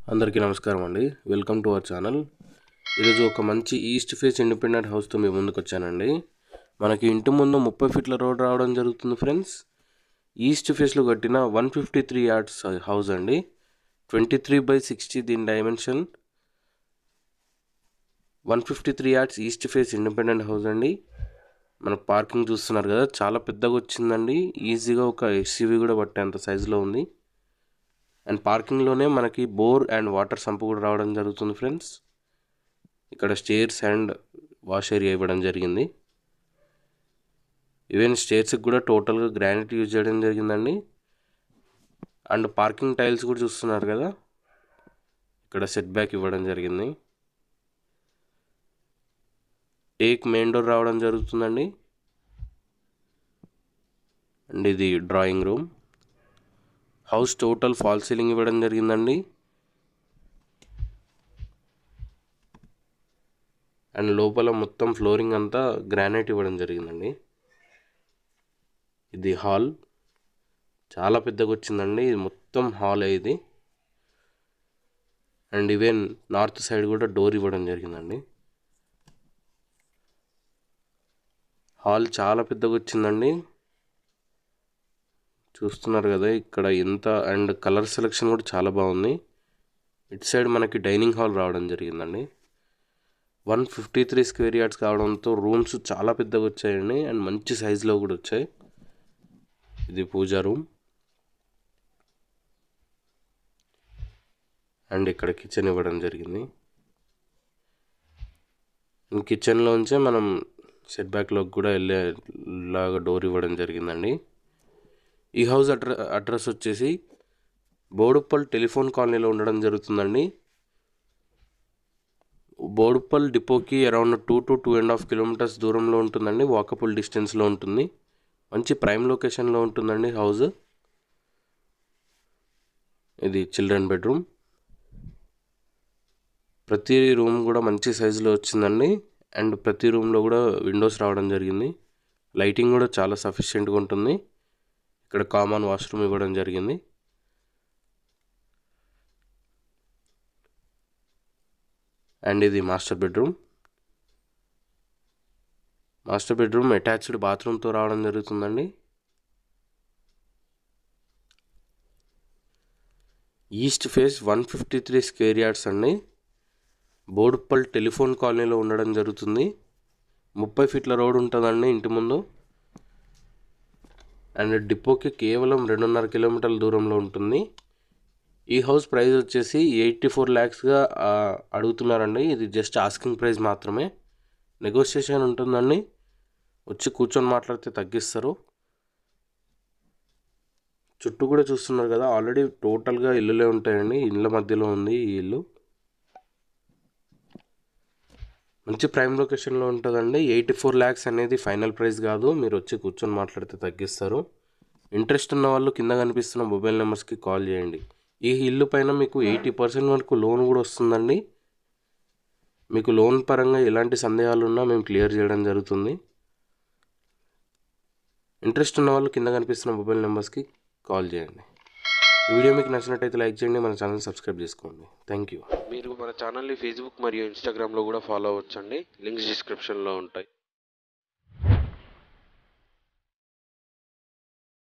అందరికీ నమస్కారం అండి వెల్కమ్ టు అవర్ ఛానల్ ఈరోజు ఒక మంచి ఈస్ట్ ఫేస్ ఇండిపెండెంట్ హౌస్తో మీ ముందుకు వచ్చానండి మనకి ఇంటి ముందు ముప్పై ఫీట్ల రోడ్ రావడం జరుగుతుంది ఫ్రెండ్స్ ఈస్ట్ ఫేస్లో కట్టిన one fifty three yards house అండి ట్వంటీ త్రీ బై సిక్స్టీ దీని dimension one fifty three yards east face independent house అండి మన పార్కింగ్ చూస్తున్నారు కదా చాలా పెద్దగా వచ్చిందండి ఈజీగా ఒక ఎస్యూవీ కూడా పట్టేంత సైజులో ఉంది అండ్ పార్కింగ్లోనే మనకి బోర్ అండ్ వాటర్ సంప్ కూడా రావడం జరుగుతుంది ఫ్రెండ్స్ ఇక్కడ స్టేర్స్ అండ్ వాష్ ఏరియా ఇవ్వడం జరిగింది ఈవెన్ స్టేర్స్కి కూడా టోటల్గా గ్రానైట్ యూజ్ చేయడం జరిగిందండి అండ్ పార్కింగ్ టైల్స్ కూడా చూస్తున్నారు కదా ఇక్కడ సెట్ బ్యాక్ ఇవ్వడం జరిగింది టేక్ మెయిన్ డోర్ రావడం జరుగుతుందండి అండ్ ఇది drawing room house total fall ceiling ఇవ్వడం జరిగిందండి అండ్ లోపల మొత్తం ఫ్లోరింగ్ అంతా గ్రానైట్ ఇవ్వడం జరిగిందండి ఇది హాల్ చాలా పెద్దగా వచ్చిందండి ఇది మొత్తం హాల్ ఇది అండ్ ఈవెన్ నార్త్ సైడ్ కూడా డోర్ ఇవ్వడం జరిగిందండి హాల్ చాలా పెద్దగా వచ్చిందండి చూస్తున్నారు కదా ఇక్కడ ఎంత అండ్ కలర్ సెలెక్షన్ కూడా చాలా బాగుంది ఇటు సైడ్ మనకి డైనింగ్ హాల్ రావడం జరిగిందండి one fifty three square yards కావడంతో రూమ్స్ చాలా పెద్దగా వచ్చాయండి అండ్ మంచి సైజులో కూడా వచ్చాయి ఇది పూజా రూమ్ అండ్ ఇక్కడ కిచెన్ ఇవ్వడం జరిగింది కిచెన్లోంచే మనం సెట్ బ్యాక్లోకి కూడా వెళ్ళేలాగా డోర్ ఇవ్వడం జరిగిందండి ఈ హౌస్ అడ్ర అడ్రస్ వచ్చేసి బోడుప్పల్ టెలిఫోన్ కాలనీలో ఉండడం జరుగుతుందండి బోడుప్పల్ డిపోకి around two to two and half kilometres దూరంలో ఉంటుందండి వాకబుల్ డిస్టెన్స్లో ఉంటుంది మంచి ప్రైమ్ లొకేషన్లో ఉంటుందండి హౌస్ ఇది చిల్డ్రన్ బెడ్రూమ్ ప్రతి రూమ్ కూడా మంచి సైజులో వచ్చిందండి అండ్ ప్రతి రూమ్లో కూడా విండోస్ రావడం జరిగింది లైటింగ్ కూడా చాలా సఫిషియెంట్గా ఉంటుంది ఇక్కడ కామన్ వాష్రూమ్ ఇవ్వడం జరిగింది అండ్ ఇది master bedroom master bedroom attached బాత్రూమ్తో రావడం జరుగుతుందండి east face one fifty three square yards అండి బోడుప్పల్ టెలిఫోన్ కాలనీలో ఉండడం జరుగుతుంది ముప్పై ఫీట్ల రోడ్ ఉంటుందండి ఇంటి ముందు అండ్ డిపోకి కేవలం రెండున్నర కిలోమీటర్ల దూరంలో ఉంటుంది ఈ హౌస్ ప్రైస్ వచ్చేసి ఎయిటీ ఫోర్ ల్యాక్స్గా అడుగుతున్నారండి ఇది జస్ట్ ఆస్కింగ్ ప్రైస్ మాత్రమే నెగోషియేషన్ ఉంటుందండి వచ్చి కూర్చొని మాట్లాడితే తగ్గిస్తారు చుట్టూ కూడా చూస్తున్నారు కదా ఆల్రెడీ టోటల్గా ఇల్లులే ఉంటాయండి ఇళ్ళ మధ్యలో ఉంది ఈ ఇల్లు మంచి ప్రైమ్ లొకేషన్లో ఉంటుందండి ఎయిటీ ఫోర్ ల్యాక్స్ అనేది ఫైనల్ ప్రైస్ కాదు మీరు వచ్చి కూర్చొని మాట్లాడితే తగ్గిస్తారు ఇంట్రెస్ట్ ఉన్న వాళ్ళు కింద కనిపిస్తున్న మొబైల్ నెంబర్స్కి కాల్ చేయండి ఈ ఇల్లు పైన మీకు ఎయిటీ పర్సెంట్ వరకు లోన్ కూడా వస్తుందండి మీకు లోన్ పరంగా ఎలాంటి సందేహాలు ఉన్నా మేము క్లియర్ చేయడం జరుగుతుంది ఇంట్రెస్ట్ ఉన్న వాళ్ళు కింద కనిపిస్తున్న మొబైల్ నెంబర్స్కి కాల్ చేయండి ఈ వీడియో మీకు నచ్చినట్టయితే లైక్ చేయండి మన ఛానల్ సబ్స్క్రైబ్ చేసుకోండి థ్యాంక్ యూ మీరు మన ఛానల్ని ఫేస్బుక్ మరియు ఇన్స్టాగ్రామ్లో కూడా ఫాలో అవ్వచ్చండి లింక్స్ డిస్క్రిప్షన్లో ఉంటాయి